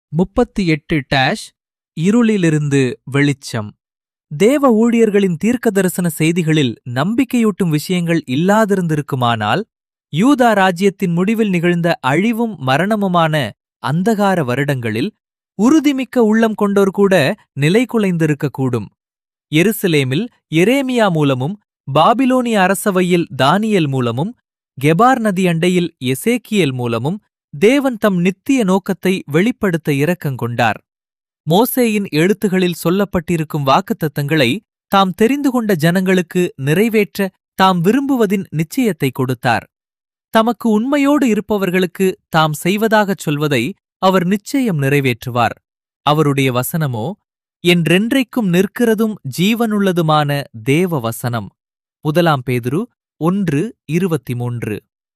முப்பத்தி எட்டு டேஷ் இருளிலிருந்து வெளிச்சம் தேவ ஊழியர்களின் தீர்க்கதரிசன செய்திகளில் நம்பிக்கையூட்டும் விஷயங்கள் இல்லாதிருந்திருக்குமானால் யூதா ராஜ்யத்தின் முடிவில் நிகழ்ந்த அழிவும் மரணமுமான அந்தகார வருடங்களில் உறுதிமிக்க உள்ளம் கொண்டோர் கூட நிலை குலைந்திருக்கக்கூடும் எருசலேமில் எரேமியா மூலமும் பாபிலோனிய அரசவையில் தானியேல் மூலமும் கெபார் நதி அண்டையில் எசேக்கியேல் மூலமும் தேவன் தம் நித்திய நோக்கத்தை வெளிப்படுத்த இரக்கங்கொண்டார் மோசேயின் எழுத்துகளில் சொல்லப்பட்டிருக்கும் வாக்குத்தத்தங்களை தாம் தெரிந்து கொண்ட ஜனங்களுக்கு நிறைவேற்ற தாம் விரும்புவதின் நிச்சயத்தை கொடுத்தார் தமக்கு உண்மையோடு இருப்பவர்களுக்கு தாம் செய்வதாகச் சொல்வதை அவர் நிச்சயம் நிறைவேற்றுவார் அவருடைய வசனமோ என்றென்றைக்கும் நிற்கிறதும் ஜீவனுள்ளதுமான தேவ வசனம் முதலாம் பேதுரு ஒன்று இருபத்தி மூன்று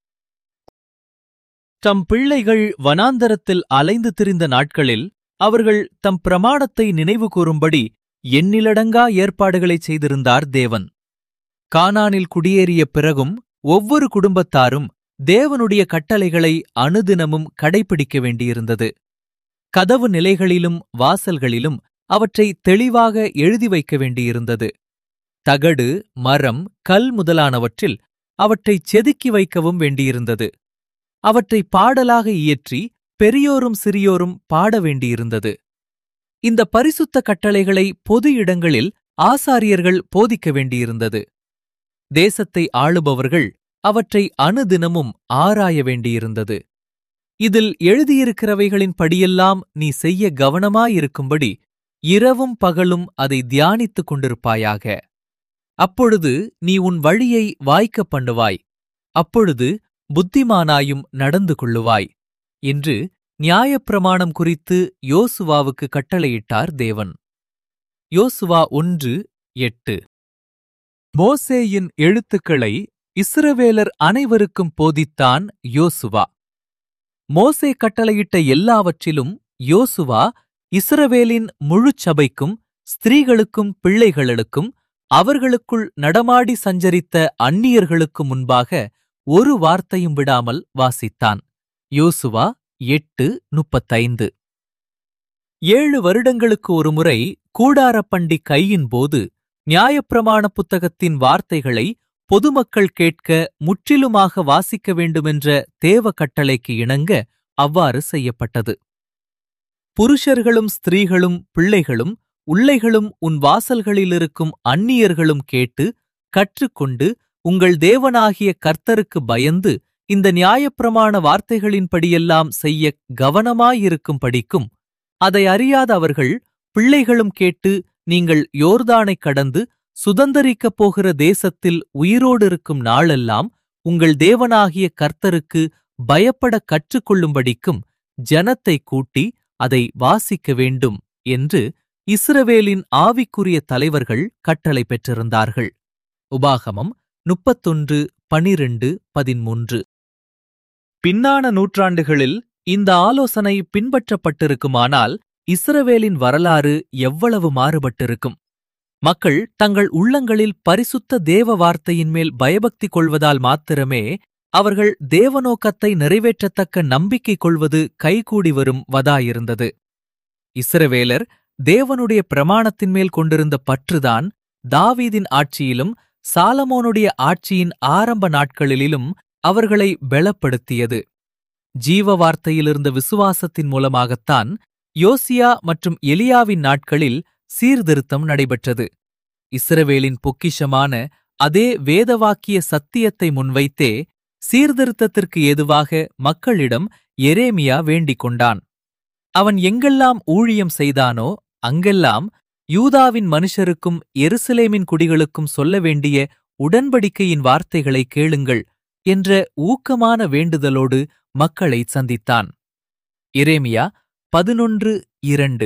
தம் பிள்ளைகள் வனாந்தரத்தில் அலைந்து திரிந்த நாட்களில் அவர்கள் தம் பிரமாணத்தை நினைவு கூறும்படி எண்ணிலடங்கா ஏற்பாடுகளைச் செய்திருந்தார் தேவன் கானானில் குடியேறிய பிறகும் ஒவ்வொரு குடும்பத்தாரும் தேவனுடைய கட்டளைகளை அனுதினமும் கடைபிடிக்க வேண்டியிருந்தது கதவு நிலைகளிலும் வாசல்களிலும் அவற்றை தெளிவாக எழுதி வைக்க வேண்டியிருந்தது தகடு மரம் கல் முதலானவற்றில் அவற்றை செதுக்கி வைக்கவும் வேண்டியிருந்தது அவற்றை பாடலாக இயற்றி பெரியோரும் சிறியோரும் பாட வேண்டியிருந்தது இந்த பரிசுத்த கட்டளைகளை பொது இடங்களில் ஆசாரியர்கள் போதிக்க வேண்டியிருந்தது தேசத்தை ஆளுபவர்கள் அவற்றை அனுதினமும் ஆராய வேண்டியிருந்தது இதில் எழுதியிருக்கிறவைகளின் படியெல்லாம் நீ செய்ய கவனமாயிருக்கும்படி இரவும் பகலும் அதை தியானித்துக் கொண்டிருப்பாயாக அப்பொழுது நீ உன் வழியை வாய்க்கப் பண்ணுவாய் அப்பொழுது புத்திமானாயும் நடந்து கொள்ளுவாய் என்று நியாயப்பிரமாணம் குறித்து யோசுவாவுக்கு கட்டளையிட்டார் தேவன் யோசுவா ஒன்று எட்டு மோசேயின் எழுத்துக்களை இஸ்ரவேலர் அனைவருக்கும் போதித்தான் யோசுவா மோசே கட்டளையிட்ட எல்லாவற்றிலும் யோசுவா இஸ்ரவேலின் முழுச் சபைக்கும் ஸ்திரீகளுக்கும் பிள்ளைகளுக்கும் அவர்களுக்குள் நடமாடி சஞ்சரித்த அந்நியர்களுக்கு முன்பாக ஒரு வார்த்தையும் விடாமல் வாசித்தான் யோசுவா எட்டு முப்பத்தைந்து ஏழு வருடங்களுக்கு ஒருமுறை கூடாரப்பண்டி கையின் போது நியாயப்பிரமாண புத்தகத்தின் வார்த்தைகளை பொதுமக்கள் கேட்க முற்றிலுமாக வாசிக்க வேண்டுமென்ற தேவ கட்டளைக்கு இணங்க அவ்வாறு செய்யப்பட்டது புருஷர்களும் ஸ்திரீகளும் பிள்ளைகளும் உள்ளைகளும் உன் வாசல்களிலிருக்கும் அந்நியர்களும் கேட்டு கற்றுக்கொண்டு உங்கள் தேவனாகிய கர்த்தருக்கு பயந்து இந்த நியாயப்பிரமாண வார்த்தைகளின்படியெல்லாம் செய்ய கவனமாயிருக்கும் படிக்கும் அதை அறியாத அவர்கள் பிள்ளைகளும் கேட்டு நீங்கள் யோர்தானைக் கடந்து சுதந்தரிக்கப் போகிற தேசத்தில் உயிரோடு இருக்கும் நாளெல்லாம் உங்கள் தேவனாகிய கர்த்தருக்கு பயப்பட கற்றுக்கொள்ளும்படிக்கும் ஜனத்தை கூட்டி அதை வாசிக்க வேண்டும் என்று இஸ்ரவேலின் ஆவிக்குரிய தலைவர்கள் கட்டளை பெற்றிருந்தார்கள் உபாகமம் முப்பத்தொன்று பனிரெண்டு பதிமூன்று பின்னான நூற்றாண்டுகளில் இந்த ஆலோசனை பின்பற்றப்பட்டிருக்குமானால் இஸ்ரவேலின் வரலாறு எவ்வளவு மாறுபட்டிருக்கும் மக்கள் தங்கள் உள்ளங்களில் பரிசுத்த தேவ வார்த்தையின் மேல் பயபக்தி கொள்வதால் மாத்திரமே அவர்கள் தேவநோக்கத்தை நிறைவேற்றத்தக்க நம்பிக்கை கொள்வது கைகூடி வரும் வதாயிருந்தது இஸ்ரவேலர் தேவனுடைய பிரமாணத்தின் மேல் கொண்டிருந்த பற்றுதான் தாவீதின் ஆட்சியிலும் சாலமோனுடைய ஆட்சியின் ஆரம்ப நாட்களிலும் அவர்களை பெலப்படுத்தியது ஜீவ வார்த்தையிலிருந்த விசுவாசத்தின் மூலமாகத்தான் யோசியா மற்றும் எலியாவின் நாட்களில் சீர்திருத்தம் நடைபெற்றது இஸ்ரவேலின் பொக்கிஷமான அதே வேதவாக்கிய சத்தியத்தை முன்வைத்தே சீர்திருத்தத்திற்கு ஏதுவாக மக்களிடம் எரேமியா வேண்டிக் கொண்டான் அவன் எங்கெல்லாம் ஊழியம் செய்தானோ அங்கெல்லாம் யூதாவின் மனுஷருக்கும் எருசலேமின் குடிகளுக்கும் சொல்ல வேண்டிய உடன்படிக்கையின் வார்த்தைகளை கேளுங்கள் என்ற ஊக்கமான வேண்டுதலோடு மக்களை சந்தித்தான் எரேமியா பதினொன்று இரண்டு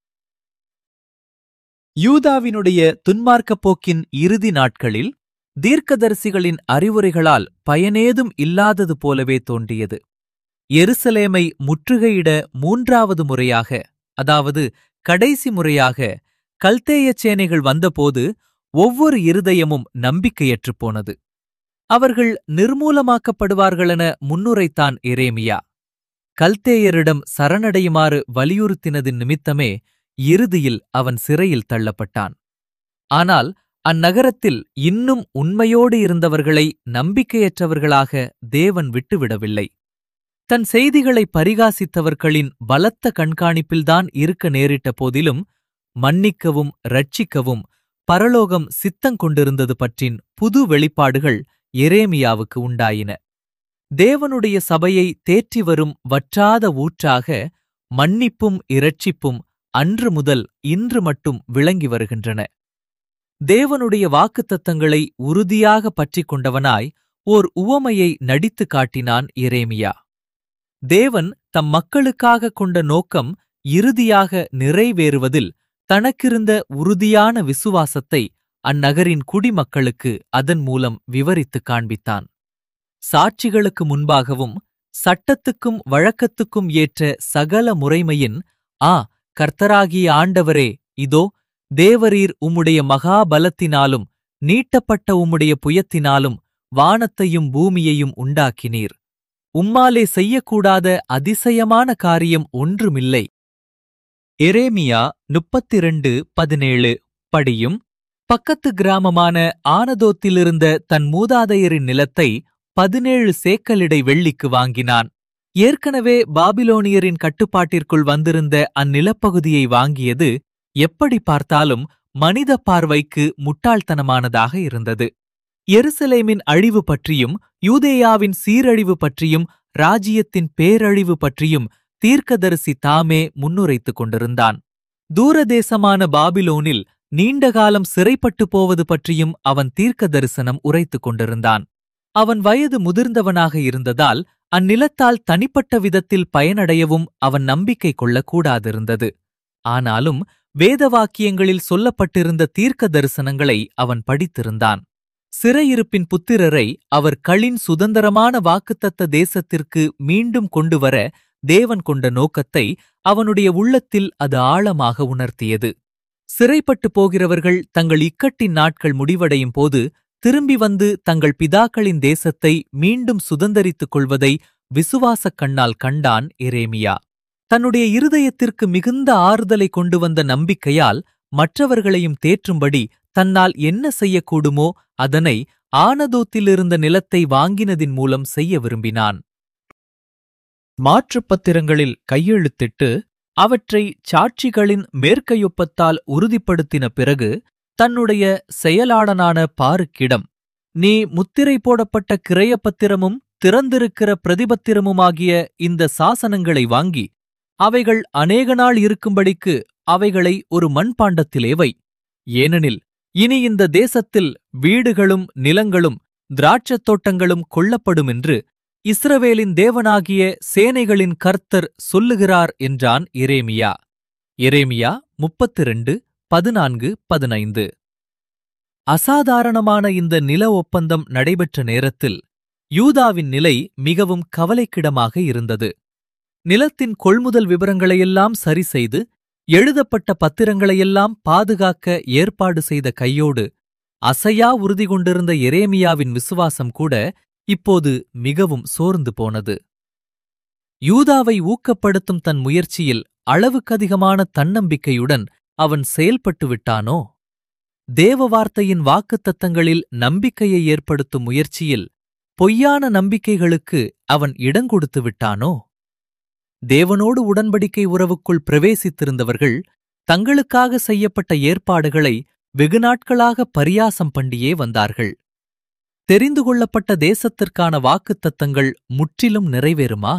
யூதாவினுடைய துன்மார்க்கப் போக்கின் இறுதி நாட்களில் தீர்க்கதரிசிகளின் அறிவுரைகளால் பயனேதும் இல்லாதது போலவே தோன்றியது எருசலேமை முற்றுகையிட மூன்றாவது முறையாக அதாவது கடைசி முறையாக கல்தேயச் சேனைகள் வந்தபோது ஒவ்வொரு இருதயமும் நம்பிக்கையற்றுப் போனது அவர்கள் நிர்மூலமாக்கப்படுவார்களென முன்னுரைத்தான் எரேமியா கல்தேயரிடம் சரணடையுமாறு வலியுறுத்தினதின் நிமித்தமே இறுதியில் அவன் சிறையில் தள்ளப்பட்டான் ஆனால் அந்நகரத்தில் இன்னும் உண்மையோடு இருந்தவர்களை நம்பிக்கையற்றவர்களாக தேவன் விட்டுவிடவில்லை தன் செய்திகளை பரிகாசித்தவர்களின் பலத்த கண்காணிப்பில்தான் இருக்க நேரிட்ட போதிலும் மன்னிக்கவும் ரட்சிக்கவும் பரலோகம் சித்தங்கொண்டிருந்தது பற்றின் புது வெளிப்பாடுகள் எரேமியாவுக்கு உண்டாயின தேவனுடைய சபையை தேற்றி வரும் வற்றாத ஊற்றாக மன்னிப்பும் இரட்சிப்பும் அன்று முதல் இன்று மட்டும் விளங்கி வருகின்றன தேவனுடைய வாக்குத்தத்தங்களை உறுதியாக பற்றிக் கொண்டவனாய் ஓர் உவமையை நடித்து காட்டினான் எரேமியா தேவன் தம் மக்களுக்காக கொண்ட நோக்கம் இறுதியாக நிறைவேறுவதில் தனக்கிருந்த உறுதியான விசுவாசத்தை அந்நகரின் குடிமக்களுக்கு அதன் மூலம் விவரித்துக் காண்பித்தான் சாட்சிகளுக்கு முன்பாகவும் சட்டத்துக்கும் வழக்கத்துக்கும் ஏற்ற சகல முறைமையின் ஆ கர்த்தராகிய ஆண்டவரே இதோ தேவரீர் உம்முடைய மகாபலத்தினாலும் நீட்டப்பட்ட உம்முடைய புயத்தினாலும் வானத்தையும் பூமியையும் உண்டாக்கினீர் உம்மாலே செய்யக்கூடாத அதிசயமான காரியம் ஒன்றுமில்லை எரேமியா முப்பத்திரண்டு பதினேழு படியும் பக்கத்து கிராமமான ஆனதோத்திலிருந்த தன் மூதாதையரின் நிலத்தை பதினேழு சேக்கலிடை வெள்ளிக்கு வாங்கினான் ஏற்கனவே பாபிலோனியரின் கட்டுப்பாட்டிற்குள் வந்திருந்த அந்நிலப்பகுதியை வாங்கியது எப்படி பார்த்தாலும் மனித பார்வைக்கு முட்டாள்தனமானதாக இருந்தது எருசலேமின் அழிவு பற்றியும் யூதேயாவின் சீரழிவு பற்றியும் ராஜ்யத்தின் பேரழிவு பற்றியும் தீர்க்கதரிசி தாமே முன்னுரைத்துக் கொண்டிருந்தான் தூரதேசமான பாபிலோனில் நீண்டகாலம் சிறைப்பட்டு போவது பற்றியும் அவன் தீர்க்க தரிசனம் உரைத்துக் கொண்டிருந்தான் அவன் வயது முதிர்ந்தவனாக இருந்ததால் அந்நிலத்தால் தனிப்பட்ட விதத்தில் பயனடையவும் அவன் நம்பிக்கை கொள்ளக்கூடாதிருந்தது ஆனாலும் வேதவாக்கியங்களில் சொல்லப்பட்டிருந்த தீர்க்க தரிசனங்களை அவன் படித்திருந்தான் சிறையிருப்பின் புத்திரரை அவர் களின் சுதந்திரமான வாக்குத்தத்த தேசத்திற்கு மீண்டும் கொண்டுவர தேவன் கொண்ட நோக்கத்தை அவனுடைய உள்ளத்தில் அது ஆழமாக உணர்த்தியது சிறைப்பட்டு போகிறவர்கள் தங்கள் இக்கட்டின் நாட்கள் முடிவடையும் போது திரும்பி வந்து தங்கள் பிதாக்களின் தேசத்தை மீண்டும் சுதந்தரித்துக் கொள்வதை விசுவாசக் கண்ணால் கண்டான் எரேமியா தன்னுடைய இருதயத்திற்கு மிகுந்த ஆறுதலை கொண்டு வந்த நம்பிக்கையால் மற்றவர்களையும் தேற்றும்படி தன்னால் என்ன செய்யக்கூடுமோ அதனை ஆனதோத்திலிருந்த நிலத்தை வாங்கினதின் மூலம் செய்ய விரும்பினான் மாற்றுப் பத்திரங்களில் கையெழுத்திட்டு அவற்றை சாட்சிகளின் மேற்கையொப்பத்தால் உறுதிப்படுத்தின பிறகு தன்னுடைய செயலாளனான பாருக்கிடம் நீ முத்திரை போடப்பட்ட கிரயப்பத்திரமும் திறந்திருக்கிற பிரதிபத்திரமுமாகிய இந்த சாசனங்களை வாங்கி அவைகள் அநேக நாள் இருக்கும்படிக்கு அவைகளை ஒரு மண்பாண்டத்திலே வை ஏனெனில் இனி இந்த தேசத்தில் வீடுகளும் நிலங்களும் திராட்சத் தோட்டங்களும் கொள்ளப்படும் என்று இஸ்ரவேலின் தேவனாகிய சேனைகளின் கர்த்தர் சொல்லுகிறார் என்றான் எரேமியா எரேமியா முப்பத்திரண்டு பதினான்கு பதினைந்து அசாதாரணமான இந்த நில ஒப்பந்தம் நடைபெற்ற நேரத்தில் யூதாவின் நிலை மிகவும் கவலைக்கிடமாக இருந்தது நிலத்தின் கொள்முதல் விவரங்களையெல்லாம் சரி செய்து எழுதப்பட்ட பத்திரங்களையெல்லாம் பாதுகாக்க ஏற்பாடு செய்த கையோடு அசையா உறுதி கொண்டிருந்த எரேமியாவின் விசுவாசம் கூட இப்போது மிகவும் சோர்ந்து போனது யூதாவை ஊக்கப்படுத்தும் தன் முயற்சியில் அளவுக்கதிகமான தன்னம்பிக்கையுடன் அவன் செயல்பட்டு விட்டானோ தேவ வார்த்தையின் வாக்குத்தத்தங்களில் நம்பிக்கையை ஏற்படுத்தும் முயற்சியில் பொய்யான நம்பிக்கைகளுக்கு அவன் இடங்கொடுத்து விட்டானோ தேவனோடு உடன்படிக்கை உறவுக்குள் பிரவேசித்திருந்தவர்கள் தங்களுக்காக செய்யப்பட்ட ஏற்பாடுகளை வெகு நாட்களாக பரியாசம் பண்ணியே வந்தார்கள் தெரிந்து கொள்ளப்பட்ட தேசத்திற்கான வாக்குத்தத்தங்கள் முற்றிலும் நிறைவேறுமா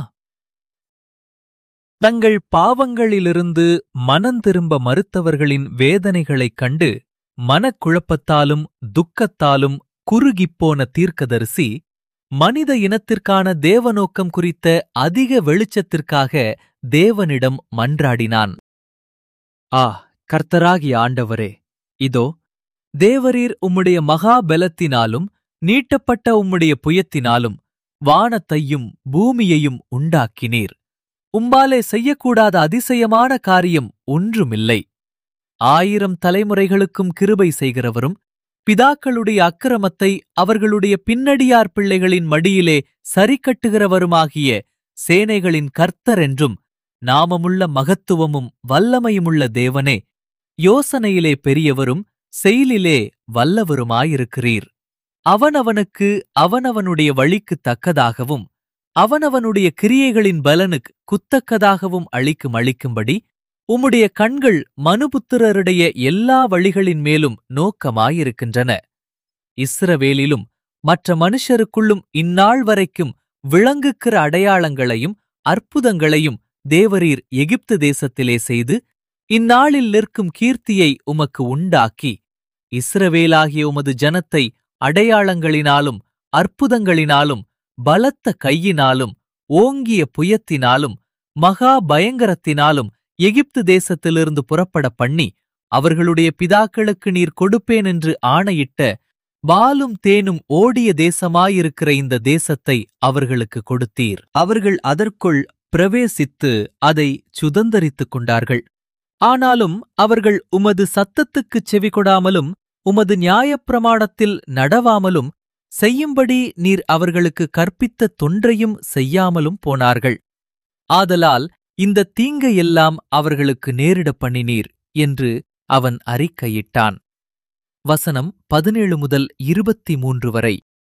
தங்கள் பாவங்களிலிருந்து மனந்திரும்ப மறுத்தவர்களின் வேதனைகளைக் கண்டு மனக்குழப்பத்தாலும் துக்கத்தாலும் குறுகிப்போன தீர்க்கதரிசி மனித இனத்திற்கான தேவநோக்கம் குறித்த அதிக வெளிச்சத்திற்காக தேவனிடம் மன்றாடினான் ஆ கர்த்தராகிய ஆண்டவரே இதோ தேவரீர் உம்முடைய மகாபலத்தினாலும் நீட்டப்பட்ட உம்முடைய புயத்தினாலும் வானத்தையும் பூமியையும் உண்டாக்கினீர் உம்பாலே செய்யக்கூடாத அதிசயமான காரியம் ஒன்றுமில்லை ஆயிரம் தலைமுறைகளுக்கும் கிருபை செய்கிறவரும் பிதாக்களுடைய அக்கிரமத்தை அவர்களுடைய பின்னடியார் பிள்ளைகளின் மடியிலே சரிக்கட்டுகிறவருமாகிய சேனைகளின் கர்த்தர் என்றும் நாமமுள்ள மகத்துவமும் வல்லமையுமுள்ள தேவனே யோசனையிலே பெரியவரும் செயலிலே வல்லவருமாயிருக்கிறீர் அவனவனுக்கு அவனவனுடைய வழிக்குத் தக்கதாகவும் அவனவனுடைய கிரியைகளின் பலனுக்கு குத்தக்கதாகவும் அளிக்கும் அளிக்கும்படி உம்முடைய கண்கள் மனுபுத்திரருடைய எல்லா வழிகளின் மேலும் நோக்கமாயிருக்கின்றன இஸ்ரவேலிலும் மற்ற மனுஷருக்குள்ளும் இந்நாள் வரைக்கும் விளங்குகிற அடையாளங்களையும் அற்புதங்களையும் தேவரீர் எகிப்து தேசத்திலே செய்து இந்நாளில் நிற்கும் கீர்த்தியை உமக்கு உண்டாக்கி இஸ்ரவேலாகிய உமது ஜனத்தை அடையாளங்களினாலும் அற்புதங்களினாலும் பலத்த கையினாலும் ஓங்கிய புயத்தினாலும் மகா பயங்கரத்தினாலும் எகிப்து தேசத்திலிருந்து புறப்பட பண்ணி அவர்களுடைய பிதாக்களுக்கு நீர் கொடுப்பேன் என்று ஆணையிட்ட பாலும் தேனும் ஓடிய தேசமாயிருக்கிற இந்த தேசத்தை அவர்களுக்கு கொடுத்தீர் அவர்கள் அதற்குள் பிரவேசித்து அதை சுதந்தரித்துக் கொண்டார்கள் ஆனாலும் அவர்கள் உமது சத்தத்துக்குச் செவிகொடாமலும் உமது நியாயப்பிரமாணத்தில் நடவாமலும் செய்யும்படி நீர் அவர்களுக்கு கற்பித்த தொன்றையும் செய்யாமலும் போனார்கள் ஆதலால் இந்த தீங்கையெல்லாம் அவர்களுக்கு நேரிடப் பண்ணினீர் என்று அவன் அறிக்கையிட்டான் வசனம் பதினேழு முதல் இருபத்தி மூன்று வரை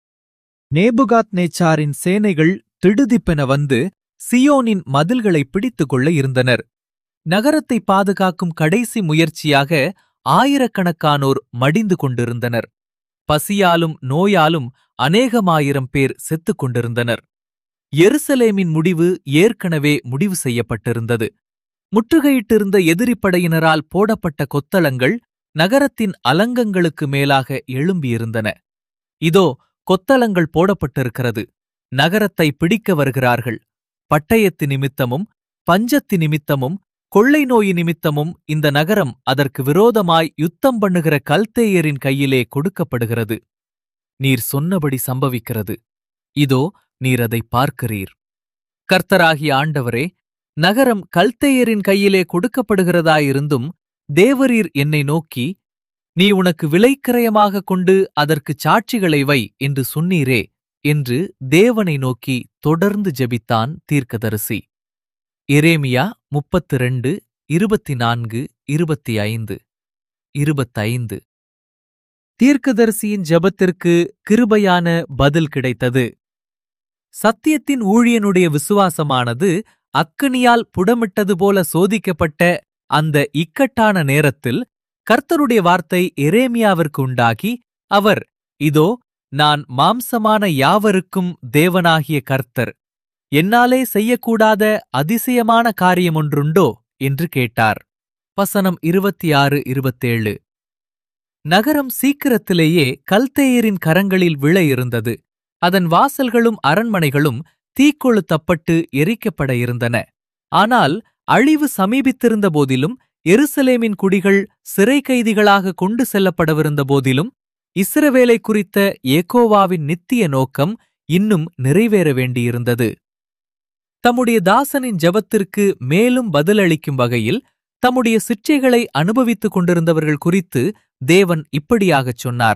நேபுகாத் நேச்சாரின் சேனைகள் திடுதிப்பென வந்து சியோனின் மதில்களை பிடித்துக் கொள்ள இருந்தனர் நகரத்தை பாதுகாக்கும் கடைசி முயற்சியாக ஆயிரக்கணக்கானோர் மடிந்து கொண்டிருந்தனர் பசியாலும் நோயாலும் அநேகமாயிரம் பேர் செத்துக் கொண்டிருந்தனர் எருசலேமின் முடிவு ஏற்கனவே முடிவு செய்யப்பட்டிருந்தது முற்றுகையிட்டிருந்த எதிரிப்படையினரால் போடப்பட்ட கொத்தளங்கள் நகரத்தின் அலங்கங்களுக்கு மேலாக எழும்பியிருந்தன இதோ கொத்தளங்கள் போடப்பட்டிருக்கிறது நகரத்தை பிடிக்க வருகிறார்கள் பட்டயத்து நிமித்தமும் பஞ்சத்து நிமித்தமும் கொள்ளை நோய் நிமித்தமும் இந்த நகரம் அதற்கு விரோதமாய் யுத்தம் பண்ணுகிற கல்தேயரின் கையிலே கொடுக்கப்படுகிறது நீர் சொன்னபடி சம்பவிக்கிறது இதோ நீர் அதை பார்க்கிறீர் கர்த்தராகிய ஆண்டவரே நகரம் கல்தேயரின் கையிலே கொடுக்கப்படுகிறதாயிருந்தும் தேவரீர் என்னை நோக்கி நீ உனக்கு விலைக்கிரயமாக கொண்டு அதற்குச் சாட்சிகளை வை என்று சொன்னீரே என்று தேவனை நோக்கி தொடர்ந்து ஜெபித்தான் தீர்க்கதரிசி எரேமியா முப்பத்து ரெண்டு இருபத்தி நான்கு இருபத்தி ஐந்து இருபத்தைந்து தீர்க்கதரிசியின் ஜெபத்திற்கு கிருபையான பதில் கிடைத்தது சத்தியத்தின் ஊழியனுடைய விசுவாசமானது அக்கனியால் புடமிட்டது போல சோதிக்கப்பட்ட அந்த இக்கட்டான நேரத்தில் கர்த்தருடைய வார்த்தை எரேமியாவிற்கு உண்டாகி அவர் இதோ நான் மாம்சமான யாவருக்கும் தேவனாகிய கர்த்தர் என்னாலே செய்யக்கூடாத அதிசயமான காரியமொன்றுண்டோ என்று கேட்டார் வசனம் இருபத்தி ஆறு இருபத்தேழு நகரம் சீக்கிரத்திலேயே கல்தேயரின் கரங்களில் விழ இருந்தது அதன் வாசல்களும் அரண்மனைகளும் தீக்கொளுத்தப்பட்டு எரிக்கப்பட இருந்தன ஆனால் அழிவு சமீபித்திருந்த போதிலும் எருசலேமின் குடிகள் சிறை கைதிகளாக கொண்டு செல்லப்படவிருந்த போதிலும் இஸ்ரவேலை குறித்த ஏகோவாவின் நித்திய நோக்கம் இன்னும் நிறைவேற வேண்டியிருந்தது தம்முடைய தாசனின் ஜெபத்திற்கு மேலும் பதிலளிக்கும் வகையில் தம்முடைய சிற்றைகளை அனுபவித்துக் கொண்டிருந்தவர்கள் குறித்து தேவன் இப்படியாகச் சொன்னார்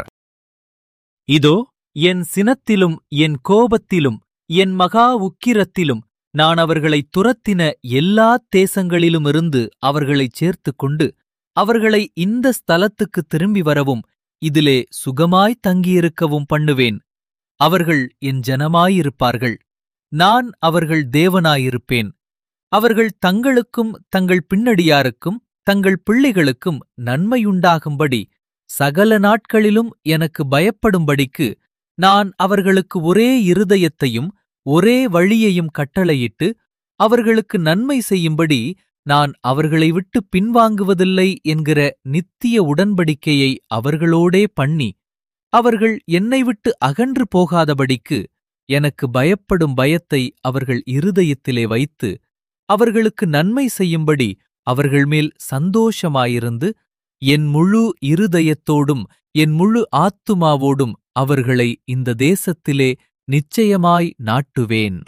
இதோ என் சினத்திலும் என் கோபத்திலும் என் மகா உக்கிரத்திலும் நான் அவர்களை துரத்தின எல்லா தேசங்களிலுமிருந்து அவர்களைச் சேர்த்துக் கொண்டு அவர்களை இந்த ஸ்தலத்துக்கு திரும்பி வரவும் இதிலே சுகமாய் தங்கியிருக்கவும் பண்ணுவேன் அவர்கள் என் ஜனமாயிருப்பார்கள் நான் அவர்கள் தேவனாயிருப்பேன் அவர்கள் தங்களுக்கும் தங்கள் பின்னடியாருக்கும் தங்கள் பிள்ளைகளுக்கும் நன்மையுண்டாகும்படி சகல நாட்களிலும் எனக்கு பயப்படும்படிக்கு நான் அவர்களுக்கு ஒரே இருதயத்தையும் ஒரே வழியையும் கட்டளையிட்டு அவர்களுக்கு நன்மை செய்யும்படி நான் அவர்களை விட்டு பின்வாங்குவதில்லை என்கிற நித்திய உடன்படிக்கையை அவர்களோடே பண்ணி அவர்கள் என்னை விட்டு அகன்று போகாதபடிக்கு எனக்கு பயப்படும் பயத்தை அவர்கள் இருதயத்திலே வைத்து அவர்களுக்கு நன்மை செய்யும்படி அவர்கள் மேல் சந்தோஷமாயிருந்து என் முழு இருதயத்தோடும் என் முழு ஆத்துமாவோடும் அவர்களை இந்த தேசத்திலே நிச்சயமாய் நாட்டுவேன்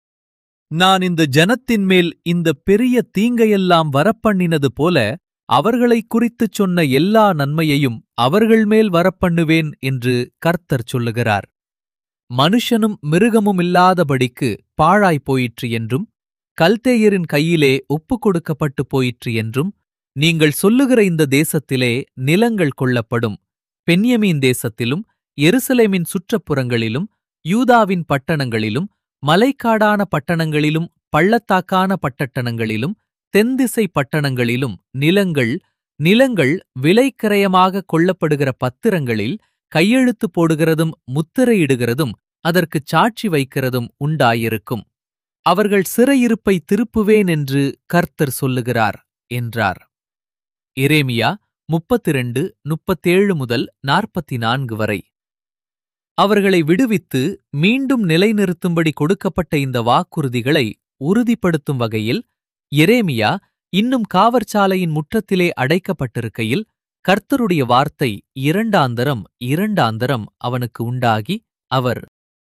நான் இந்த ஜனத்தின் மேல் இந்த பெரிய தீங்கையெல்லாம் வரப்பண்ணினது போல அவர்களைக் குறித்துச் சொன்ன எல்லா நன்மையையும் அவர்கள் மேல் வரப்பண்ணுவேன் என்று கர்த்தர் சொல்லுகிறார் மனுஷனும் மிருகமும் இல்லாதபடிக்கு பாழாய்ப் போயிற்று என்றும் கல்தேயரின் கையிலே ஒப்புக் கொடுக்கப்பட்டு போயிற்று என்றும் நீங்கள் சொல்லுகிற இந்த தேசத்திலே நிலங்கள் கொள்ளப்படும் பென்யமீன் தேசத்திலும் எருசலேமின் சுற்றப்புறங்களிலும் யூதாவின் பட்டணங்களிலும் மலைக்காடான பட்டணங்களிலும் பள்ளத்தாக்கான பட்டட்டணங்களிலும் தென்திசை பட்டணங்களிலும் நிலங்கள் நிலங்கள் விலைக்கிரயமாக கொள்ளப்படுகிற பத்திரங்களில் கையெழுத்து போடுகிறதும் முத்திரையிடுகிறதும் அதற்குச் சாட்சி வைக்கிறதும் உண்டாயிருக்கும் அவர்கள் சிறையிருப்பை திருப்புவேன் என்று கர்த்தர் சொல்லுகிறார் என்றார் எரேமியா முப்பத்திரண்டு முப்பத்தேழு முதல் நாற்பத்தி நான்கு வரை அவர்களை விடுவித்து மீண்டும் நிலைநிறுத்தும்படி கொடுக்கப்பட்ட இந்த வாக்குறுதிகளை உறுதிப்படுத்தும் வகையில் எரேமியா இன்னும் காவற்சாலையின் முற்றத்திலே அடைக்கப்பட்டிருக்கையில் கர்த்தருடைய வார்த்தை இரண்டாந்தரம் இரண்டாந்தரம் அவனுக்கு உண்டாகி அவர்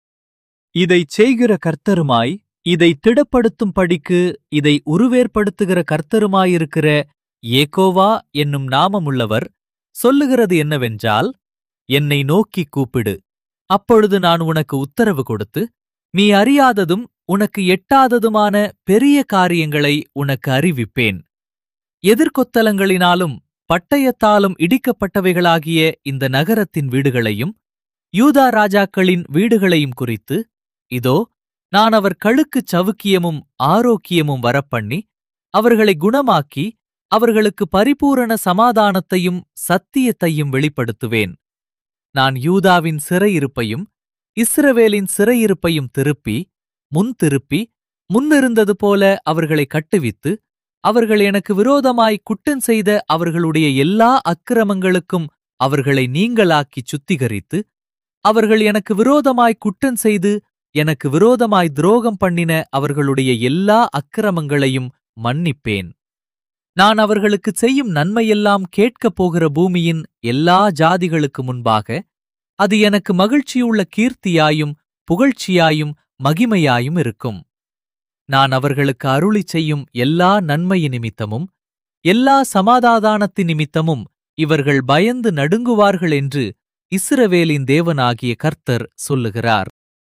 இதைச் செய்கிற கர்த்தருமாய் இதை திடப்படுத்தும் படிக்கு இதை உருவேற்படுத்துகிற கர்த்தருமாயிருக்கிற ஏகோவா என்னும் நாமமுள்ளவர் சொல்லுகிறது என்னவென்றால் என்னை நோக்கிக் கூப்பிடு அப்பொழுது நான் உனக்கு உத்தரவு கொடுத்து நீ அறியாததும் உனக்கு எட்டாததுமான பெரிய காரியங்களை உனக்கு அறிவிப்பேன் எதிர்கொத்தலங்களினாலும் பட்டயத்தாலும் இடிக்கப்பட்டவைகளாகிய இந்த நகரத்தின் வீடுகளையும் யூதா ராஜாக்களின் வீடுகளையும் குறித்து இதோ நான் அவர் கழுக்குச் சவுக்கியமும் ஆரோக்கியமும் வரப்பண்ணி அவர்களை குணமாக்கி அவர்களுக்கு பரிபூரண சமாதானத்தையும் சத்தியத்தையும் வெளிப்படுத்துவேன் நான் யூதாவின் சிறையிருப்பையும் இஸ்ரவேலின் சிறையிருப்பையும் திருப்பி முன் திருப்பி முன்னிருந்தது போல அவர்களை கட்டுவித்து அவர்கள் எனக்கு விரோதமாய் குற்றம் செய்த அவர்களுடைய எல்லா அக்கிரமங்களுக்கும் அவர்களை நீங்களாக்கிச் சுத்திகரித்து அவர்கள் எனக்கு விரோதமாய் குற்றம் செய்து எனக்கு விரோதமாய் துரோகம் பண்ணின அவர்களுடைய எல்லா அக்கிரமங்களையும் மன்னிப்பேன் நான் அவர்களுக்குச் செய்யும் நன்மையெல்லாம் கேட்கப் போகிற பூமியின் எல்லா ஜாதிகளுக்கு முன்பாக அது எனக்கு மகிழ்ச்சியுள்ள கீர்த்தியாயும் புகழ்ச்சியாயும் மகிமையாயும் இருக்கும் நான் அவர்களுக்கு அருளிச் செய்யும் எல்லா நன்மையின் நிமித்தமும் எல்லா சமாதானத்தின் நிமித்தமும் இவர்கள் பயந்து நடுங்குவார்கள் என்று இஸ்ரவேலின் தேவனாகிய கர்த்தர் சொல்லுகிறார்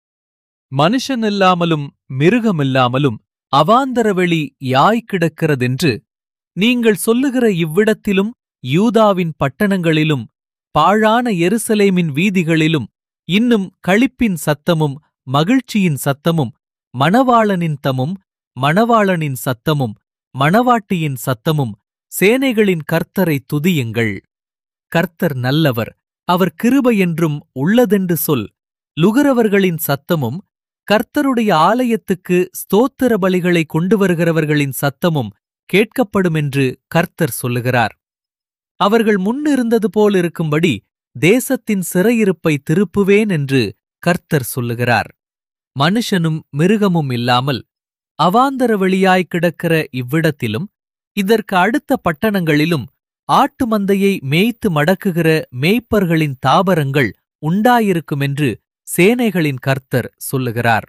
மனுஷனில்லாமலும் மிருகமில்லாமலும் அவாந்தரவெளி யாய் கிடக்கிறதென்று நீங்கள் சொல்லுகிற இவ்விடத்திலும் யூதாவின் பட்டணங்களிலும் பாழான எருசலேமின் வீதிகளிலும் இன்னும் களிப்பின் சத்தமும் மகிழ்ச்சியின் சத்தமும் மணவாளனின் தமும் மணவாளனின் சத்தமும் மணவாட்டியின் சத்தமும் சேனைகளின் கர்த்தரை துதியுங்கள் கர்த்தர் நல்லவர் அவர் கிருபை என்றும் உள்ளதென்று சொல் லுகரவர்களின் சத்தமும் கர்த்தருடைய ஆலயத்துக்கு ஸ்தோத்திர பலிகளை கொண்டு வருகிறவர்களின் சத்தமும் கேட்கப்படுமென்று கர்த்தர் சொல்லுகிறார் அவர்கள் முன்னிருந்தது போலிருக்கும்படி தேசத்தின் சிறையிருப்பை திருப்புவேன் என்று கர்த்தர் சொல்லுகிறார் மனுஷனும் மிருகமும் இல்லாமல் அவாந்தர வெளியாய் கிடக்கிற இவ்விடத்திலும் இதற்கு அடுத்த பட்டணங்களிலும் ஆட்டு மந்தையை மேய்த்து மடக்குகிற மேய்ப்பர்களின் தாபரங்கள் உண்டாயிருக்குமென்று சேனைகளின் கர்த்தர் சொல்லுகிறார்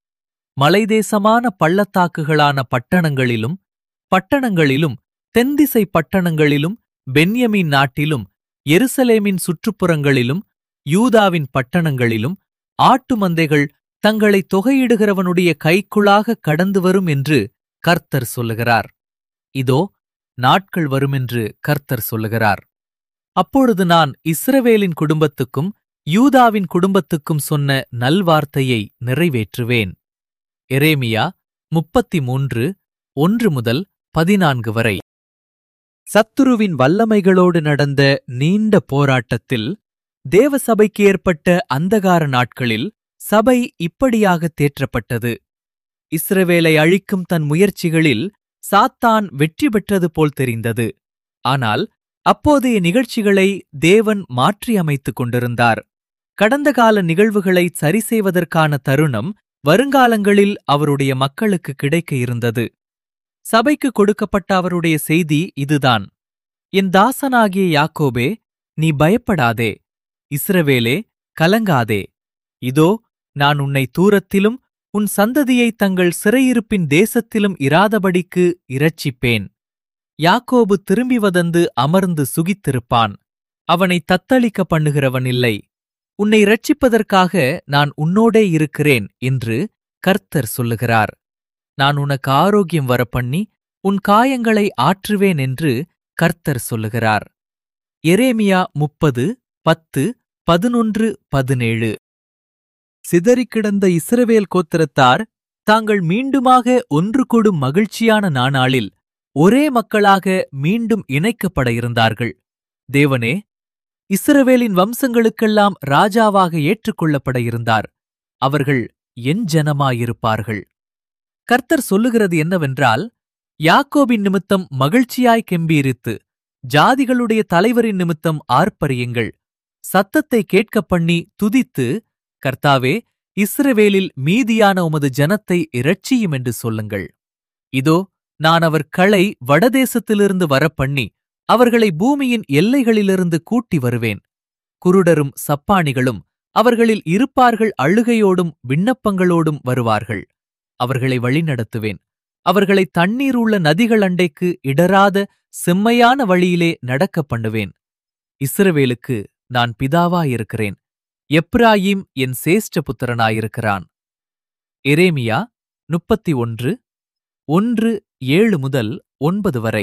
மலைதேசமான பள்ளத்தாக்குகளான பட்டணங்களிலும் பட்டணங்களிலும் தென்திசை பட்டணங்களிலும் பென்யமீன் நாட்டிலும் எருசலேமின் சுற்றுப்புறங்களிலும் யூதாவின் பட்டணங்களிலும் ஆட்டு மந்தைகள் தங்களை தொகையிடுகிறவனுடைய கைக்குள்ளாக கடந்து வரும் என்று கர்த்தர் சொல்லுகிறார் இதோ நாட்கள் வருமென்று கர்த்தர் சொல்லுகிறார் அப்பொழுது நான் இஸ்ரவேலின் குடும்பத்துக்கும் யூதாவின் குடும்பத்துக்கும் சொன்ன நல்வார்த்தையை நிறைவேற்றுவேன் எரேமியா முப்பத்தி மூன்று ஒன்று முதல் பதினான்கு வரை சத்துருவின் வல்லமைகளோடு நடந்த நீண்ட போராட்டத்தில் தேவசபைக்கு ஏற்பட்ட அந்தகார நாட்களில் சபை இப்படியாக தேற்றப்பட்டது இஸ்ரவேலை அழிக்கும் தன் முயற்சிகளில் சாத்தான் வெற்றி பெற்றது போல் தெரிந்தது ஆனால் அப்போதைய நிகழ்ச்சிகளை தேவன் மாற்றியமைத்துக் கொண்டிருந்தார் கடந்த கால நிகழ்வுகளை சரிசெய்வதற்கான தருணம் வருங்காலங்களில் அவருடைய மக்களுக்கு கிடைக்க இருந்தது சபைக்கு கொடுக்கப்பட்ட அவருடைய செய்தி இதுதான் என் தாசனாகிய யாக்கோபே நீ பயப்படாதே இஸ்ரவேலே கலங்காதே இதோ நான் உன்னை தூரத்திலும் உன் சந்ததியை தங்கள் சிறையிருப்பின் தேசத்திலும் இராதபடிக்கு இரட்சிப்பேன் யாக்கோபு திரும்பி வதந்து அமர்ந்து சுகித்திருப்பான் அவனை தத்தளிக்க பண்ணுகிறவன் இல்லை உன்னை இரட்சிப்பதற்காக நான் உன்னோடே இருக்கிறேன் என்று கர்த்தர் சொல்லுகிறார் நான் உனக்கு ஆரோக்கியம் வரப்பண்ணி உன் காயங்களை ஆற்றுவேன் என்று கர்த்தர் சொல்லுகிறார் எரேமியா முப்பது பத்து பதினொன்று பதினேழு சிதறிக் கிடந்த இஸ்ரவேல் கோத்திரத்தார் தாங்கள் மீண்டுமாக ஒன்று கூடும் மகிழ்ச்சியான நானாளில் ஒரே மக்களாக மீண்டும் இணைக்கப்பட இருந்தார்கள் தேவனே இஸ்ரவேலின் வம்சங்களுக்கெல்லாம் ராஜாவாக ஏற்றுக்கொள்ளப்பட இருந்தார் அவர்கள் என் ஜனமாயிருப்பார்கள் கர்த்தர் சொல்லுகிறது என்னவென்றால் யாக்கோபின் நிமித்தம் மகிழ்ச்சியாய் கெம்பீரித்து ஜாதிகளுடைய தலைவரின் நிமித்தம் ஆர்ப்பரியுங்கள் சத்தத்தை கேட்கப் பண்ணி துதித்து கர்த்தாவே இஸ்ரவேலில் மீதியான உமது ஜனத்தை இரட்சியும் என்று சொல்லுங்கள் இதோ நான் அவர் களை வடதேசத்திலிருந்து வரப்பண்ணி அவர்களை பூமியின் எல்லைகளிலிருந்து கூட்டி வருவேன் குருடரும் சப்பாணிகளும் அவர்களில் இருப்பார்கள் அழுகையோடும் விண்ணப்பங்களோடும் வருவார்கள் அவர்களை வழிநடத்துவேன் அவர்களை தண்ணீர் உள்ள நதிகள் அண்டைக்கு இடராத செம்மையான வழியிலே நடக்கப் பண்ணுவேன் இஸ்ரவேலுக்கு நான் பிதாவாயிருக்கிறேன் எப்ராயிம் என் சேஷ்ட புத்திரனாயிருக்கிறான் எரேமியா முப்பத்தி ஒன்று ஒன்று ஏழு முதல் ஒன்பது வரை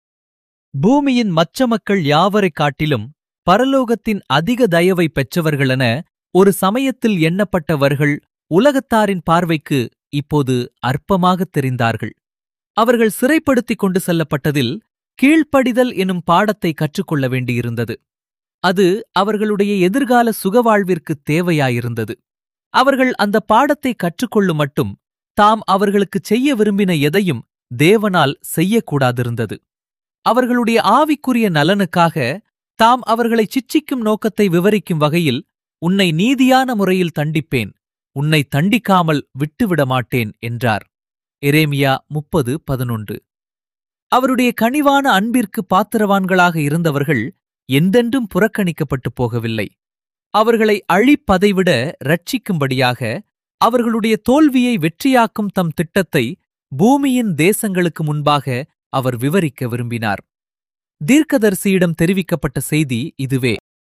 பூமியின் மற்ற மக்கள் யாவரைக் காட்டிலும் பரலோகத்தின் அதிக தயவை பெற்றவர்களென ஒரு சமயத்தில் எண்ணப்பட்டவர்கள் உலகத்தாரின் பார்வைக்கு இப்போது அற்பமாகத் தெரிந்தார்கள் அவர்கள் சிறைப்படுத்திக் கொண்டு செல்லப்பட்டதில் கீழ்ப்படிதல் எனும் பாடத்தை கற்றுக்கொள்ள வேண்டியிருந்தது அது அவர்களுடைய எதிர்கால சுகவாழ்விற்கு தேவையாயிருந்தது அவர்கள் அந்த பாடத்தை கற்றுக்கொள்ளும் மட்டும் தாம் அவர்களுக்குச் செய்ய விரும்பின எதையும் தேவனால் செய்யக்கூடாதிருந்தது அவர்களுடைய ஆவிக்குரிய நலனுக்காக தாம் அவர்களை சிச்சிக்கும் நோக்கத்தை விவரிக்கும் வகையில் உன்னை நீதியான முறையில் தண்டிப்பேன் உன்னை தண்டிக்காமல் விட்டுவிட மாட்டேன் என்றார் எரேமியா முப்பது பதினொன்று அவருடைய கனிவான அன்பிற்கு பாத்திரவான்களாக இருந்தவர்கள் எந்தென்றும் புறக்கணிக்கப்பட்டு போகவில்லை அவர்களை அழிப்பதைவிட ரட்சிக்கும்படியாக அவர்களுடைய தோல்வியை வெற்றியாக்கும் தம் திட்டத்தை பூமியின் தேசங்களுக்கு முன்பாக அவர் விவரிக்க விரும்பினார் தீர்க்கதரிசியிடம் தெரிவிக்கப்பட்ட செய்தி இதுவே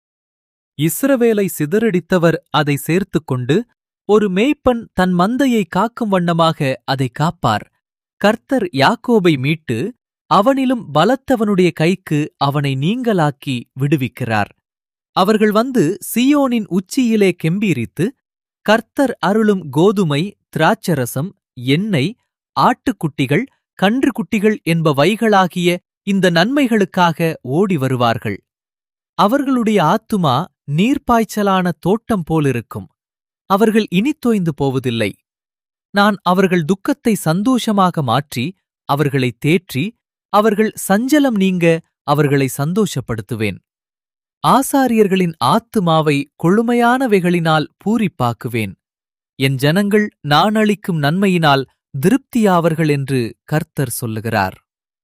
இஸ்ரவேலை சிதறடித்தவர் அதை சேர்த்துக் கொண்டு ஒரு மேய்ப்பன் தன் மந்தையை காக்கும் வண்ணமாக அதை காப்பார் கர்த்தர் யாக்கோபை மீட்டு அவனிலும் பலத்தவனுடைய கைக்கு அவனை நீங்கலாக்கி விடுவிக்கிறார் அவர்கள் வந்து சியோனின் உச்சியிலே கெம்பீரித்து கர்த்தர் அருளும் கோதுமை திராட்சரசம் எண்ணெய் ஆட்டுக்குட்டிகள் கன்றுக்குட்டிகள் என்ப வைகளாகிய இந்த நன்மைகளுக்காக ஓடி வருவார்கள் அவர்களுடைய ஆத்துமா நீர்ப்பாய்ச்சலான தோட்டம் போலிருக்கும் அவர்கள் இனித்தோய்ந்து போவதில்லை நான் அவர்கள் துக்கத்தை சந்தோஷமாக மாற்றி அவர்களை தேற்றி அவர்கள் சஞ்சலம் நீங்க அவர்களை சந்தோஷப்படுத்துவேன் ஆசாரியர்களின் ஆத்துமாவை கொழுமையானவைகளினால் பூரிப்பாக்குவேன் என் ஜனங்கள் நான் அளிக்கும் நன்மையினால் திருப்தியாவர்கள் என்று கர்த்தர் சொல்லுகிறார்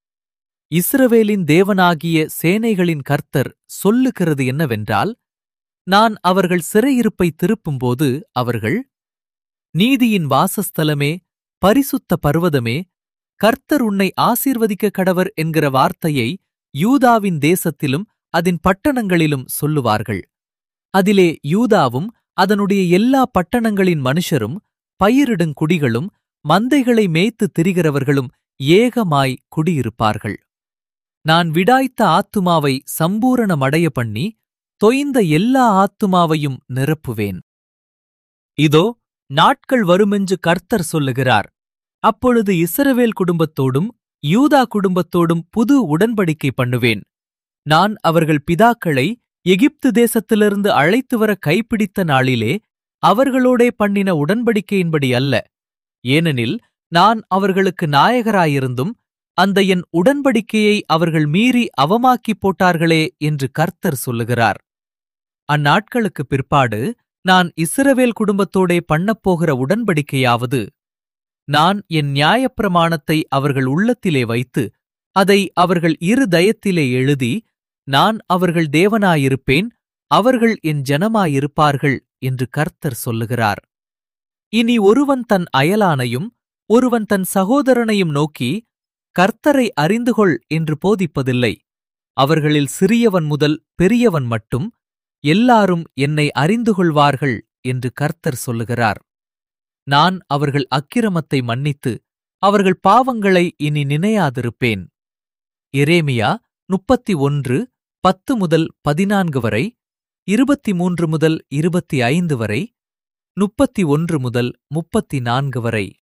இஸ்ரவேலின் தேவனாகிய சேனைகளின் கர்த்தர் சொல்லுகிறது என்னவென்றால் நான் அவர்கள் சிறையிருப்பை திருப்பும்போது அவர்கள் நீதியின் வாசஸ்தலமே பரிசுத்த பர்வதமே கர்த்தர் உன்னை ஆசீர்வதிக்க கடவர் என்கிற வார்த்தையை யூதாவின் தேசத்திலும் அதன் பட்டணங்களிலும் சொல்லுவார்கள் அதிலே யூதாவும் அதனுடைய எல்லா பட்டணங்களின் மனுஷரும் பயிரிடுங் குடிகளும் மந்தைகளை மேய்த்து திரிகிறவர்களும் ஏகமாய் குடியிருப்பார்கள் நான் விடாய்த்த ஆத்துமாவை சம்பூரணமடைய பண்ணி தொய்ந்த எல்லா ஆத்துமாவையும் நிரப்புவேன் இதோ நாட்கள் வருமென்று கர்த்தர் சொல்லுகிறார் அப்பொழுது இஸ்ரவேல் குடும்பத்தோடும் யூதா குடும்பத்தோடும் புது உடன்படிக்கை பண்ணுவேன் நான் அவர்கள் பிதாக்களை எகிப்து தேசத்திலிருந்து அழைத்து வர கைப்பிடித்த நாளிலே அவர்களோடே பண்ணின உடன்படிக்கையின்படி அல்ல ஏனெனில் நான் அவர்களுக்கு நாயகராயிருந்தும் அந்த என் உடன்படிக்கையை அவர்கள் மீறி அவமாக்கிப் போட்டார்களே என்று கர்த்தர் சொல்லுகிறார் அந்நாட்களுக்குப் பிற்பாடு நான் இஸ்ரவேல் குடும்பத்தோடே பண்ணப்போகிற உடன்படிக்கையாவது நான் என் நியாயப்பிரமாணத்தை அவர்கள் உள்ளத்திலே வைத்து அதை அவர்கள் இரு தயத்திலே எழுதி நான் அவர்கள் தேவனாயிருப்பேன் அவர்கள் என் ஜனமாயிருப்பார்கள் என்று கர்த்தர் சொல்லுகிறார் இனி ஒருவன் தன் அயலானையும் ஒருவன் தன் சகோதரனையும் நோக்கி கர்த்தரை அறிந்துகொள் என்று போதிப்பதில்லை அவர்களில் சிறியவன் முதல் பெரியவன் மட்டும் எல்லாரும் என்னை அறிந்து கொள்வார்கள் என்று கர்த்தர் சொல்லுகிறார் நான் அவர்கள் அக்கிரமத்தை மன்னித்து அவர்கள் பாவங்களை இனி நினையாதிருப்பேன் எரேமியா முப்பத்தி ஒன்று பத்து முதல் பதினான்கு வரை இருபத்தி மூன்று முதல் இருபத்தி ஐந்து வரை முப்பத்தி ஒன்று முதல் முப்பத்தி நான்கு வரை